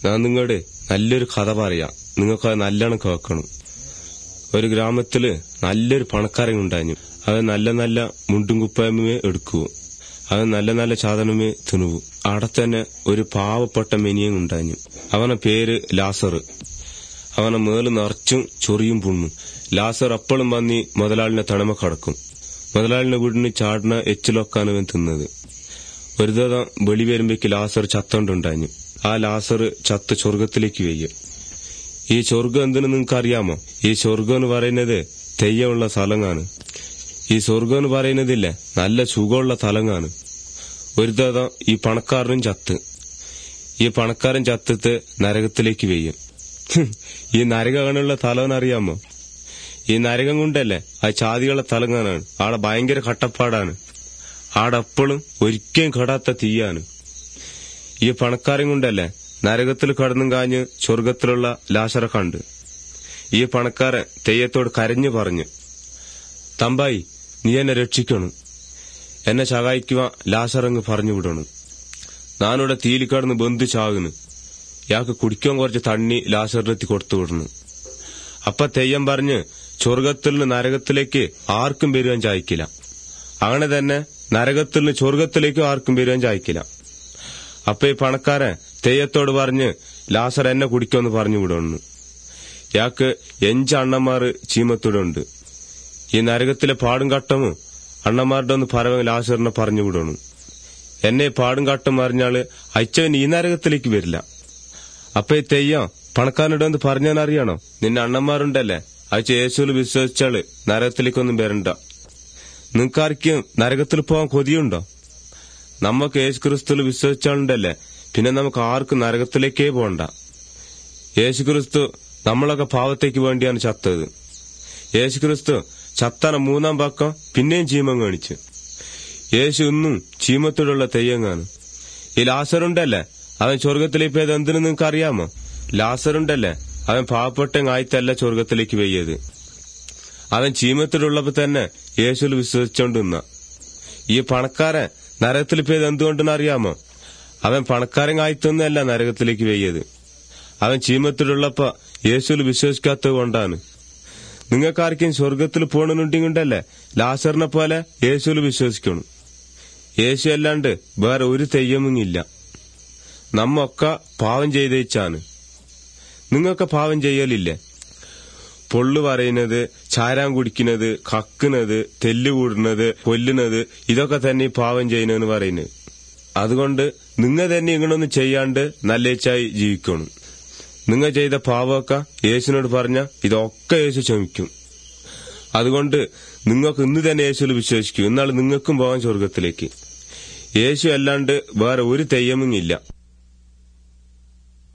ഞാൻ നിങ്ങളുടെ നല്ലൊരു കഥ പറയാം നിങ്ങൾക്ക് അത് നല്ലോണം കേൾക്കണം ഒരു ഗ്രാമത്തില് നല്ലൊരു പണക്കാരൻ ഉണ്ടായിരുന്നു അവൻ നല്ല നല്ല മുണ്ടും കുപ്പായ്മേ എടുക്കൂ അവൻ നല്ല നല്ല സാധനമേ തിന്നുവു അവിടെ തന്നെ ഒരു പാവപ്പെട്ട മെനിയൻ ഉണ്ടായിരുന്നു അവനെ പേര് ലാസർ അവനെ മേല് നിറച്ചും ചൊറിയും പുണ്ണും ലാസർ അപ്പോഴും വന്നി മുതലാളിനെ തണമ കടക്കും മുതലാളിന്റെ വീടിന് ചാടിന എച്ചിലൊക്കാണ് അവൻ തിന്നത് ഒരു ദിവസം വെളി വരുമ്പേക്ക് ലാസർ ചത്തോണ്ടുണ്ടായിരുന്നു ആ ലാസർ ചത്ത് സ്വർഗത്തിലേക്ക് വെയ്യ ഈ സ്വർഗം എന്തിനു നിങ്ങൾക്ക് അറിയാമോ ഈ സ്വർഗം എന്ന് പറയുന്നത് തെയ്യമുള്ള സ്ഥലങ്ങാണ് ഈ സ്വർഗം എന്ന് പറയുന്നതില്ലേ നല്ല സുഖമുള്ള സ്ഥലങ്ങാണ് ഒരു ദിവസം ഈ പണക്കാരനും ചത്ത് ഈ പണക്കാരൻ ചത്തിട്ട് നരകത്തിലേക്ക് വെയ്യും ഹും, ഈ നരകമുള്ള സ്ഥലം അറിയാമോ ഈ നരകം കൊണ്ടല്ലേ ആ ചാതികളുടെ തലങ്ങാനാണ് ആടെ ഭയങ്കര കട്ടപ്പാടാണ് ആടെ എപ്പോഴും ഒരിക്കലും കെടാത്ത തീയാണ് ഈ പണക്കാരൻ കൊണ്ടല്ലേ നരകത്തിൽ കടന്നും കാഞ്ഞ് സ്വർഗത്തിലുള്ള ലാശറ കണ്ട് ഈ പണക്കാരൻ തെയ്യത്തോട് കരഞ്ഞു പറഞ്ഞു തമ്പായി നീ എന്നെ രക്ഷിക്കണം എന്നെ സഹായിക്കുവാൻ ലാസറങ്ങ് പറഞ്ഞു വിടണം ഞാനിവിടെ തീലിക്കടന്ന് ബന്ധു ചാകുന്നു ഇയാൾക്ക് കുടിക്കാൻ കുറച്ച് തണ്ണി ലാസറിനെത്തി കൊടുത്തു വിടണം അപ്പൊ തെയ്യം പറഞ്ഞ് സ്വർഗത്തിൽ നിന്ന് നരകത്തിലേക്ക് ആർക്കും വരുവാൻ ചായ്ക്കില്ല അങ്ങനെ തന്നെ നരകത്തിൽ നിന്ന് സ്വർഗത്തിലേക്കും ആർക്കും വരുവാൻ ചായ്ക്കില്ല അപ്പൊ ഈ പണക്കാരൻ തെയ്യത്തോട് പറഞ്ഞ് ലാസർ എന്നെ കുടിക്കുമെന്ന് പറഞ്ഞു വിടുന്നു ഇയാൾക്ക് എഞ്ച് അണ്ണന്മാര് ചീമത്തൂടുണ്ട് ഈ നരകത്തിലെ പാടും കട്ടമും അണ്ണന്മാരുടെ ഒന്ന് പറവൻ ലാസറിനെ പറഞ്ഞു വിടണു എന്നെ പാടും കട്ടം അറിഞ്ഞാല് അയച്ചവൻ ഈ നരകത്തിലേക്ക് വരില്ല അപ്പൊ ഈ തെയ്യം പണക്കാരനോട് ഒന്ന് പറഞ്ഞാൻ അറിയണോ നിന്റെ അണ്ണന്മാരുണ്ടല്ലേ അയച്ച യേശുവിൽ വിശ്വസിച്ചാല് നരകത്തിലേക്കൊന്നും വരണ്ട നിങ്ങൾക്കാർക്കും നരകത്തിൽ പോകാൻ കൊതിയുണ്ടോ നമുക്ക് യേശു ക്രിസ്തുവിൽ വിശ്വസിച്ചാലുണ്ടല്ലേ പിന്നെ നമുക്ക് ആർക്കും നരകത്തിലേക്കേ പോണ്ട യേശു ക്രിസ്തു നമ്മളൊക്കെ പാവത്തേക്ക് വേണ്ടിയാണ് ചത്തത് യേശു ക്രിസ്തു ചത്തന മൂന്നാം പക്കം പിന്നെയും ചീമം കാണിച്ചു യേശു ഇന്നും ചീമത്തോടുള്ള തെയ്യങ്ങാണ് ഈ ലാസറുണ്ടല്ലേ അവൻ സ്വർഗത്തിലേക്ക് പോയത് എന്തിനു നിങ്ങൾക്ക് അറിയാമോ ലാസറുണ്ടല്ലേ അവൻ പാവപ്പെട്ട ആയിട്ടല്ല സ്വർഗത്തിലേക്ക് വെയ്യത് അവൻ ചീമത്തിലുള്ളപ്പോ തന്നെ യേശുവിൽ വിശ്വസിച്ചോണ്ട് നിന്ന ഈ പണക്കാരൻ നരകത്തിൽ പോയത് എന്തുകൊണ്ടെന്ന് അറിയാമോ അവൻ പണക്കാരൻ ആയിത്തൊന്നല്ല നരകത്തിലേക്ക് വെയ്യത് അവൻ ചീമത്തിലുള്ളപ്പോ യേശുവിൽ വിശ്വസിക്കാത്തത് കൊണ്ടാണ് നിങ്ങൾക്കാർക്കും സ്വർഗത്തിൽ പോകണമെന്നുണ്ടെങ്കിണ്ടല്ലേ ലാസറിനെ പോലെ യേശുവിൽ വിശ്വസിക്കണം യേശു അല്ലാണ്ട് വേറെ ഒരു തെയ്യമില്ല നമ്മൊക്കെ പാവം ചെയ്തേച്ചാണ് നിങ്ങൾക്ക് പാവം ചെയ്യലില്ലേ പൊള്ളു പറയുന്നത് ചാരാൻ കുടിക്കുന്നത് കക്കുന്നത് തെല്ല് കൂടുന്നത് കൊല്ലുന്നത് ഇതൊക്കെ തന്നെ ഈ പാവം ചെയ്യുന്നതെന്ന് പറയുന്നത് അതുകൊണ്ട് നിങ്ങൾ തന്നെ ഇങ്ങനൊന്നും ചെയ്യാണ്ട് നല്ലേച്ചായി ജീവിക്കണം നിങ്ങൾ ചെയ്ത പാവമൊക്കെ യേശുവിനോട് പറഞ്ഞ ഇതൊക്കെ യേശു ക്ഷമിക്കും അതുകൊണ്ട് നിങ്ങൾക്ക് ഇന്ന് തന്നെ യേശുവിൽ വിശ്വസിക്കൂ എന്നാൽ നിങ്ങൾക്കും പോകാൻ സ്വർഗത്തിലേക്ക് യേശു അല്ലാണ്ട് വേറെ ഒരു തെയ്യമും ഇല്ല